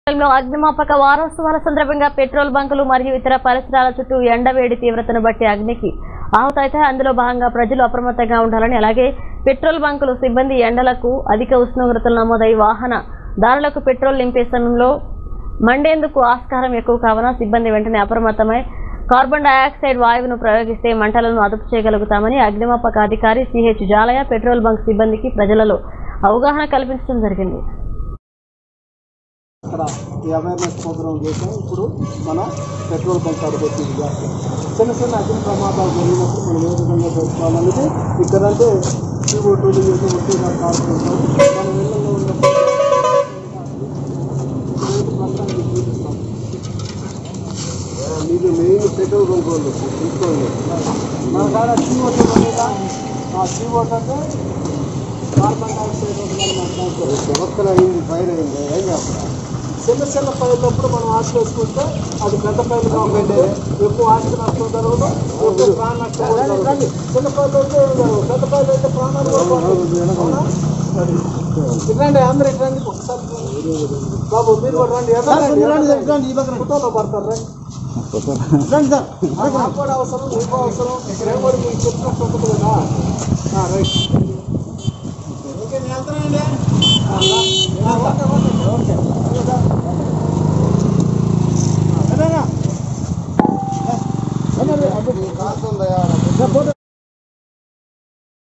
లో అగ్నిమాపక వారోత్సవాల సందర్భంగా పెట్రోల్ బంకులు మరియు ఇతర పరిసరాల చుట్టూ ఎండవేడి తీవ్రతను బట్టి అగ్నికి ఆహుతైతే అందులో భాగంగా ప్రజలు అప్రమత్తంగా ఉండాలని అలాగే పెట్రోల్ బంకులు సిబ్బంది ఎండలకు అధిక ఉష్ణోగ్రతలు నమోదై వాహన దారులకు పెట్రోల్ నింపే సమయంలో మండేందుకు ఆస్కారం ఎక్కువ కావున సిబ్బంది వెంటనే అప్రమత్తమై కార్బన్ డయాక్సైడ్ వాయువును ప్రయోగిస్తే మంటలను అదుపు చేయగలుగుతామని అగ్నిమాపక అధికారి సిహెచ్ జాలయ పెట్రోల్ బంక్ సిబ్బందికి ప్రజలలో అవగాహన కల్పించడం జరిగింది అక్కడ ఈ అవేర్నెస్ ప్రోగ్రామ్ చేసాం ఇప్పుడు మన పెట్రోల్ బంక్ అడగొచ్చి చేస్తాం చిన్న చిన్న అగ్ని ప్రమాదాలు జరిగినప్పుడు మనం ఏ విధంగా తెలుసుకోవాలనేది ఇక్కడంటే సీఓ టూలు చేసి ఒట్టిగా కాల్చుకుంటాం మన ఇళ్ళలో ఉన్నప్పుడు ఇప్పుడైతే ప్రస్తుతానికి చూపిస్తాం మీరు మెయిన్ పెట్రోల్ బంక్ వాళ్ళు తీసుకోండి మన కాడ సీఓ టూ లేదా ఆ సీఓ అంటే కార్బన్ డైఆక్సైడ్ ఉంటుంది మన ట్రాన్స్పోర్ట్ సంవత్సరం అయింది ఫైర్ అయింది ఏం చేస్తారు చిన్న చిన్న పైర్లప్పుడు మనం ఆశ వేసుకుంటే అది పెద్ద పైర్లు కాబట్టి ఎక్కువ ఆస్తి నష్టం జరగదు ఎక్కువ ప్రాణ నష్టం కూడా జరగదు. చిన్న పైర్లు అయితే ఏం జరగదు పెద్ద పైర్లు అయితే ప్రాణాలు కూడా పోతాయి. అవునా? ఇట్లాంటి అందరూ ఇట్లాంటి ఒకసారి బాబు మీరు కూడా రండి ఎదురండి, ఎదురండి. ఫోటోలో పడతారు రండి రండి సార్ నాకు కూడా అవసరం నీకు అవసరం నేను కూడా మీకు చెప్పినట్టు ఉంటుంది కదా ఆ, రైట్ ఓకే నేను వెళ్తానండి ఆ, రా. ఆ, ఓకే ఓకే ఓకే